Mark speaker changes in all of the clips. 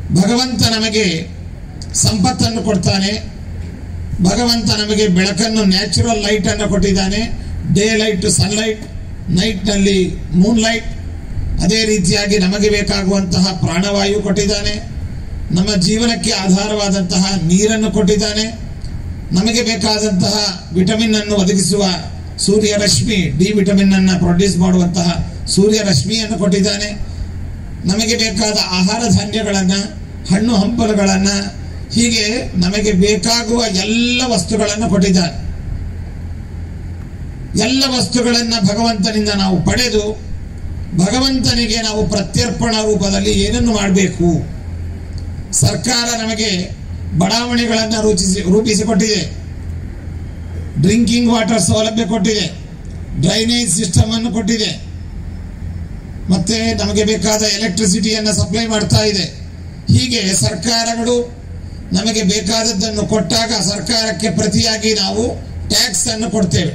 Speaker 1: ಭಗವಂತ ನಮಗೆ ಸಂಪತ್ತನ್ನು ಕೊಡ್ತಾನೆ ಭಗವಂತ ನಮಗೆ ಬೆಳಕನ್ನು ನ್ಯಾಚುರಲ್ ಲೈಟನ್ನು ಕೊಟ್ಟಿದ್ದಾನೆ ಡೇ ಲೈಟ್ ಸನ್ಲೈಟ್ ನೈಟ್ನಲ್ಲಿ ಮೂನ್ ಲೈಟ್ ಅದೇ ರೀತಿಯಾಗಿ ನಮಗೆ ಬೇಕಾಗುವಂತಹ ಪ್ರಾಣವಾಯು ಕೊಟ್ಟಿದ್ದಾನೆ ನಮ್ಮ ಜೀವನಕ್ಕೆ ಆಧಾರವಾದಂತಹ ನೀರನ್ನು ಕೊಟ್ಟಿದ್ದಾನೆ ನಮಗೆ ಬೇಕಾದಂತಹ ವಿಟಮಿನ್ ಅನ್ನು ಒದಗಿಸುವ ಸೂರ್ಯ ರಶ್ಮಿ ಡಿ ವಿಟಮಿನ್ ಅನ್ನು ಪ್ರೊಡ್ಯೂಸ್ ಮಾಡುವಂತಹ ಸೂರ್ಯ ರಶ್ಮಿಯನ್ನು ಕೊಟ್ಟಿದ್ದಾನೆ ನಮಗೆ ಬೇಕಾದ ಆಹಾರ ಧಾನ್ಯಗಳನ್ನು ಹಣ್ಣು ಹಂಪಲುಗಳನ್ನು ಹೀಗೆ ನಮಗೆ ಬೇಕಾಗುವ ಎಲ್ಲ ವಸ್ತುಗಳನ್ನು ಕೊಟ್ಟಿದ್ದಾನೆ ಎಲ್ಲ ವಸ್ತುಗಳನ್ನು ಭಗವಂತನಿಂದ ನಾವು ಪಡೆದು ಭಗವಂತನಿಗೆ ನಾವು ಪ್ರತ್ಯರ್ಪಣ ರೂಪದಲ್ಲಿ ಏನನ್ನು ಮಾಡಬೇಕು ಸರ್ಕಾರ ನಮಗೆ ಬಡಾವಣೆಗಳನ್ನು ರೂಪಿಸಿ ರೂಪಿಸಿಕೊಟ್ಟಿದೆ ಡ್ರಿಂಕಿಂಗ್ ವಾಟರ್ ಸೌಲಭ್ಯ ಕೊಟ್ಟಿದೆ ಡ್ರೈನೇಜ್ ಸಿಸ್ಟಮ್ ಅನ್ನು ಕೊಟ್ಟಿದೆ ಮತ್ತೆ ನಮಗೆ ಬೇಕಾದ ಎಲೆಕ್ಟ್ರಿಸಿಟಿಯನ್ನು ಸಪ್ಲೈ ಮಾಡ್ತಾ ಇದೆ ಹೀಗೆ ಸರ್ಕಾರಗಳು ನಮಗೆ ಬೇಕಾದದ್ದನ್ನು ಕೊಟ್ಟಾಗ ಸರ್ಕಾರಕ್ಕೆ ಪ್ರತಿಯಾಗಿ ನಾವು ಟ್ಯಾಕ್ಸ್ ಅನ್ನು ಕೊಡ್ತೇವೆ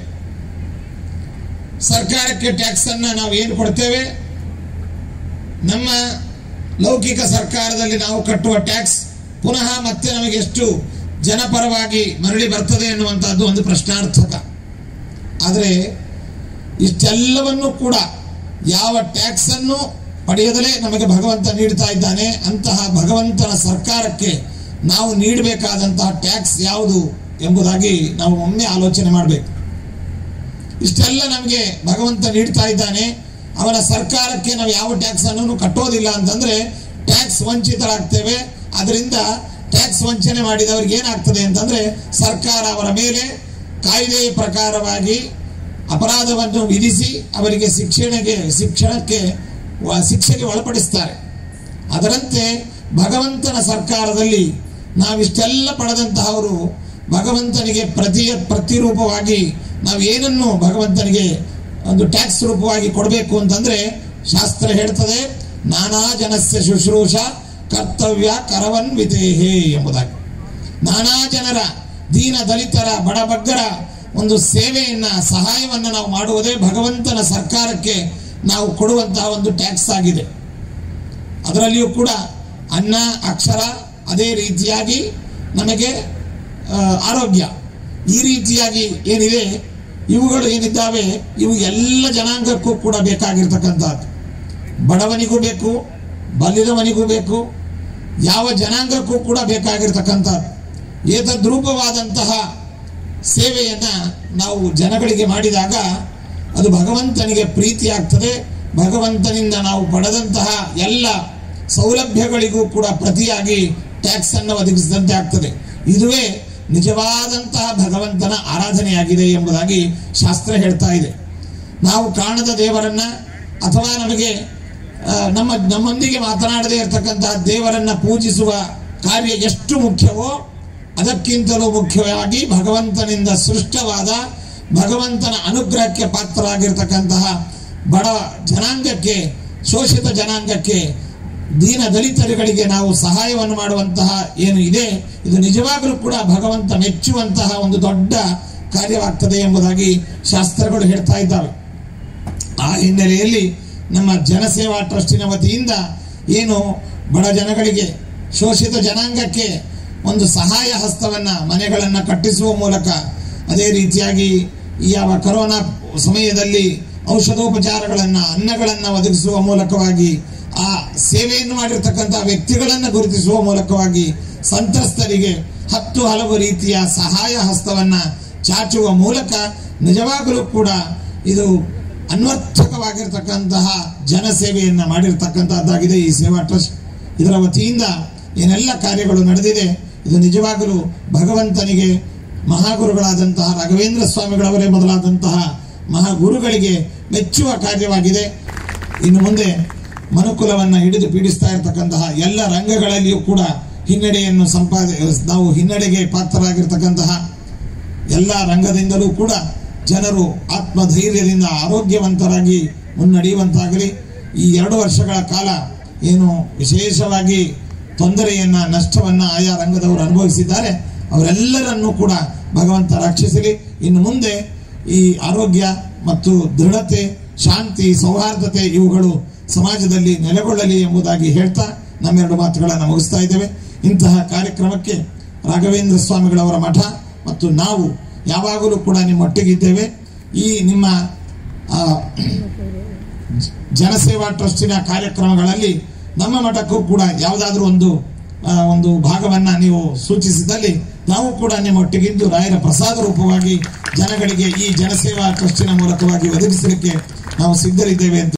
Speaker 1: ಸರ್ಕಾರಕ್ಕೆ ಟ್ಯಾಕ್ಸ್ ಅನ್ನು ನಾವು ಏನು ಕೊಡ್ತೇವೆ ನಮ್ಮ ಲೌಕಿಕ ಸರ್ಕಾರದಲ್ಲಿ ನಾವು ಕಟ್ಟುವ ಟ್ಯಾಕ್ಸ್ ಪುನಃ ಮತ್ತೆ ನಮಗೆ ಎಷ್ಟು ಜನಪರವಾಗಿ ಮರಳಿ ಬರ್ತದೆ ಎನ್ನುವಂತಹದ್ದು ಒಂದು ಪ್ರಶ್ನಾರ್ಥಕ ಆದರೆ ಇಷ್ಟೆಲ್ಲವನ್ನು ಕೂಡ ಯಾವ ಟ್ಯಾಕ್ಸ್ ಅನ್ನು ಪಡೆಯದಲೇ ನಮಗೆ ಭಗವಂತ ನೀಡ್ತಾ ಇದ್ದಾನೆ ಅಂತಹ ಭಗವಂತನ ಸರ್ಕಾರಕ್ಕೆ ನಾವು ನೀಡಬೇಕಾದಂತಹ ಟ್ಯಾಕ್ಸ್ ಯಾವುದು ಎಂಬುದಾಗಿ ನಾವು ಒಮ್ಮೆ ಆಲೋಚನೆ ಮಾಡಬೇಕು ಇಷ್ಟೆಲ್ಲ ನಮಗೆ ಭಗವಂತ ನೀಡ್ತಾ ಇದ್ದಾನೆ ಅವನ ಸರ್ಕಾರಕ್ಕೆ ನಾವು ಯಾವ ಟ್ಯಾಕ್ಸ್ ಅನ್ನು ಕಟ್ಟೋದಿಲ್ಲ ಅಂತಂದ್ರೆ ಟ್ಯಾಕ್ಸ್ ವಂಚಿತರಾಗ್ತೇವೆ ಅದರಿಂದ ಟ್ಯಾಕ್ಸ್ ವಂಚನೆ ಮಾಡಿದವರಿಗೆ ಏನಾಗ್ತದೆ ಅಂತಂದ್ರೆ ಸರ್ಕಾರ ಅವರ ಮೇಲೆ ಕಾಯ್ದೆಯ ಪ್ರಕಾರವಾಗಿ ಅಪರಾಧವನ್ನು ವಿಧಿಸಿ ಅವರಿಗೆ ಶಿಕ್ಷಣಕ್ಕೆ ಶಿಕ್ಷಣಕ್ಕೆ ವ- ಶಿಕ್ಷೆಗೆ ಒಳಪಡಿಸ್ತಾರೆ ಅದರಂತೆ ಭಗವಂತನ ಸರ್ಕಾರದಲ್ಲಿ ನಾವಿಷ್ಟೆಲ್ಲ ಪಡೆದಂತಹವರು ಭಗವಂತನಿಗೆ ಪ್ರತಿ ಪ್ರತಿರೂಪವಾಗಿ ನಾವು ಏನನ್ನು ಭಗವಂತನಿಗೆ ಒಂದು ಟ್ಯಾಕ್ಸ್ ರೂಪವಾಗಿ ಕೊಡಬೇಕು ಅಂತಂದ್ರೆ ಶಾಸ್ತ್ರ ಹೇಳ್ತದೆ ನಾನಾ ಜನಸ್ಯ ಶುಶ್ರೂಷ ಕರ್ತವ್ಯ ಕರವನ್ವಿತೇಹೇ ಎಂಬುದಾಗಿ ನಾನಾ ಜನರ ದೀನ ದಲಿತರ ಬಡಬಗ್ಗರ ಒಂದು ಸೇವೆಯನ್ನ ಸಹಾಯವನ್ನ ನಾವು ಮಾಡುವುದೇ ಭಗವಂತನ ಸರ್ಕಾರಕ್ಕೆ ನಾವು ಕೊಡುವಂತಹ ಒಂದು ಟ್ಯಾಕ್ಸ್ ಆಗಿದೆ ಅದರಲ್ಲಿಯೂ ಕೂಡ ಅನ್ನ ಅಕ್ಷರ ಅದೇ ರೀತಿಯಾಗಿ ನಮಗೆ ಆ, ಆರೋಗ್ಯ ಈ ರೀತಿಯಾಗಿ ಏನಿದೆ ಇವುಗಳು ಏನಿದ್ದಾವೆ ಇವು ಎಲ್ಲ ಜನಾಂಗಕ್ಕೂ ಕೂಡ ಬೇಕಾಗಿರ್ತಕ್ಕಂಥದ್ದು ಬಡವನಿಗೂ ಬೇಕು ಬಲ್ಲಿದವನಿಗೂ ಬೇಕು ಯಾವ ಜನಾಂಗಕ್ಕೂ ಕೂಡ ಬೇಕಾಗಿರ್ತಕ್ಕಂಥದ್ದು ಏತದ್ರೂಪವಾದಂತಹ ಸೇವೆಯನ್ನ ನಾವು ಜನಗಳಿಗೆ ಮಾಡಿದಾಗ ಅದು ಭಗವಂತನಿಗೆ ಪ್ರೀತಿ ಆಗ್ತದೆ ಭಗವಂತನಿಂದ ನಾವು ಪಡೆದಂತಹ ಎಲ್ಲ ಸೌಲಭ್ಯಗಳಿಗೂ ಕೂಡ ಪ್ರತಿಯಾಗಿ ಟ್ಯಾಕ್ಸ್ ಅನ್ನು ಒದಗಿಸಿದಂತೆ ಆಗ್ತದೆ ಇದುವೇ ನಿಜವಾದಂತಹ ಭಗವಂತನ ಆರಾಧನೆಯಾಗಿದೆ ಎಂಬುದಾಗಿ ಶಾಸ್ತ್ರ ಹೇಳ್ತಾ ಇದೆ ನಾವು ಕಾಣದ ದೇವರನ್ನ ಅಥವಾ ನಮಗೆ ಆ, ನಮ್ಮ ನಮ್ಮೊಂದಿಗೆ ಮಾತನಾಡದೇ ಇರತಕ್ಕಂತಹ ದೇವರನ್ನ ಪೂಜಿಸುವ ಕಾರ್ಯ ಎಷ್ಟು ಮುಖ್ಯವೋ ಅದಕ್ಕಿಂತಲೂ ಮುಖ್ಯವಾಗಿ ಭಗವಂತನಿಂದ ಸೃಷ್ಟವಾದ ಭಗವಂತನ ಅನುಗ್ರಹಕ್ಕೆ ಪಾತ್ರರಾಗಿರ್ತಕ್ಕಂತಹ ಬಡ ಜನಾಂಗಕ್ಕೆ ಶೋಷಿತ ಜನಾಂಗಕ್ಕೆ ದೀನ ದಲಿತರುಗಳಿಗೆ ನಾವು ಸಹಾಯವನ್ನು ಮಾಡುವಂತಹ ಏನು ಇದೆ ಇದು ನಿಜವಾಗಲೂ ಕೂಡ ಭಗವಂತ ಮೆಚ್ಚುವಂತಹ ಒಂದು ದೊಡ್ಡ ಕಾರ್ಯವಾಗ್ತದೆ ಎಂಬುದಾಗಿ ಶಾಸ್ತ್ರಗಳು ಹೇಳ್ತಾ ಇದ್ದಾವೆ ಆ ಹಿನ್ನೆಲೆಯಲ್ಲಿ ನಮ್ಮ ಜನಸೇವಾ ಟ್ರಸ್ಟಿನ ವತಿಯಿಂದ ಏನು ಬಡ ಜನಗಳಿಗೆ ಶೋಷಿತ ಜನಾಂಗಕ್ಕೆ ಒಂದು ಸಹಾಯ ಹಸ್ತವನ್ನ ಮನೆಗಳನ್ನು ಕಟ್ಟಿಸುವ ಮೂಲಕ ಅದೇ ರೀತಿಯಾಗಿ ಈ ಯಾವ ಕರೋನಾ ಸಮಯದಲ್ಲಿ ಔಷಧೋಪಚಾರಗಳನ್ನು ಅನ್ನಗಳನ್ನು ಒದಗಿಸುವ ಮೂಲಕವಾಗಿ ಆ ಸೇವೆಯನ್ನು ಮಾಡಿರ್ತಕ್ಕಂಥ ವ್ಯಕ್ತಿಗಳನ್ನು ಗುರುತಿಸುವ ಮೂಲಕವಾಗಿ ಸಂತ್ರಸ್ತರಿಗೆ ಹತ್ತು ಹಲವು ರೀತಿಯ ಸಹಾಯ ಹಸ್ತವನ್ನ ಚಾಚುವ ಮೂಲಕ ನಿಜವಾಗಲೂ ಕೂಡ ಇದು ಅನ್ವರ್ಥಕವಾಗಿರ್ತಕ್ಕಂತಹ ಜನಸೇವೆಯನ್ನ ಮಾಡಿರ್ತಕ್ಕಂತಹದ್ದಾಗಿದೆ ಈ ಸೇವಾ ಟ್ರಸ್ಟ್ ಇದರ ವತಿಯಿಂದ ಏನೆಲ್ಲ ಕಾರ್ಯಗಳು ನಡೆದಿದೆ ಇದು ನಿಜವಾಗಲೂ ಭಗವಂತನಿಗೆ ಮಹಾಗುರುಗಳಾದಂತಹ ರಾಘವೇಂದ್ರ ಸ್ವಾಮಿಗಳವರೇ ಮೊದಲಾದಂತಹ ಮಹಾಗುರುಗಳಿಗೆ ಮೆಚ್ಚುವ ಕಾರ್ಯವಾಗಿದೆ ಇನ್ನು ಮುಂದೆ ಮನುಕುಲವನ್ನು ಹಿಡಿದು ಪೀಡಿಸ್ತಾ ಇರತಕ್ಕಂತಹ ಎಲ್ಲ ರಂಗಗಳಲ್ಲಿಯೂ ಕೂಡ ಹಿನ್ನಡೆಯನ್ನು ಸಂಪಾದ ನಾವು ಹಿನ್ನಡೆಗೆ ಪಾತ್ರರಾಗಿರ್ತಕ್ಕಂತಹ ಎಲ್ಲ ರಂಗದಿಂದಲೂ ಕೂಡ ಜನರು ಆತ್ಮಧೈರ್ಯದಿಂದ ಆರೋಗ್ಯವಂತರಾಗಿ ಮುನ್ನಡೆಯುವಂತಾಗಲಿ ಈ ಎರಡು ವರ್ಷಗಳ ಕಾಲ ಏನು ವಿಶೇಷವಾಗಿ ತೊಂದರೆಯನ್ನ ನಷ್ಟವನ್ನ ಆಯಾ ರಂಗದವರು ಅನುಭವಿಸಿದ್ದಾರೆ ಅವರೆಲ್ಲರನ್ನೂ ಕೂಡ ಭಗವಂತ ರಕ್ಷಿಸಲಿ ಇನ್ನು ಮುಂದೆ ಈ ಆರೋಗ್ಯ ಮತ್ತು ದೃಢತೆ ಶಾಂತಿ ಸೌಹಾರ್ದತೆ ಇವುಗಳು ಸಮಾಜದಲ್ಲಿ ನೆಲೆಗೊಳ್ಳಲಿ ಎಂಬುದಾಗಿ ಹೇಳ್ತಾ ನಮ್ಮೆರಡು ಮಾತುಗಳನ್ನು ಮುಗಿಸ್ತಾ ಇದ್ದೇವೆ ಇಂತಹ ಕಾರ್ಯಕ್ರಮಕ್ಕೆ ರಾಘವೇಂದ್ರ ಸ್ವಾಮಿಗಳವರ ಮಠ ಮತ್ತು ನಾವು ಯಾವಾಗಲೂ ಕೂಡ ನಿಮ್ಮೊಟ್ಟಿಗಿದ್ದೇವೆ ಈ ನಿಮ್ಮ ಆ, ಜನಸೇವಾ ಟ್ರಸ್ಟಿನ ಕಾರ್ಯಕ್ರಮಗಳಲ್ಲಿ ನಮ್ಮ ಮಠಕ್ಕೂ ಕೂಡ ಯಾವುದಾದ್ರೂ ಒಂದು ಆ, ಒಂದು ಭಾಗವನ್ನ ನೀವು ಸೂಚಿಸಿದಲ್ಲಿ ನಾವು ಕೂಡ ನಿಮ್ಮೊಟ್ಟಿಗಿದ್ದು ರಾಯರ ಪ್ರಸಾದ ರೂಪವಾಗಿ ಜನಗಳಿಗೆ ಈ ಜನಸೇವಾ ಟ್ರಸ್ಟಿನ ಮೂಲಕವಾಗಿ ಒದಗಿಸಲಿಕ್ಕೆ ನಾವು ಸಿದ್ಧರಿದ್ದೇವೆ ಅಂತ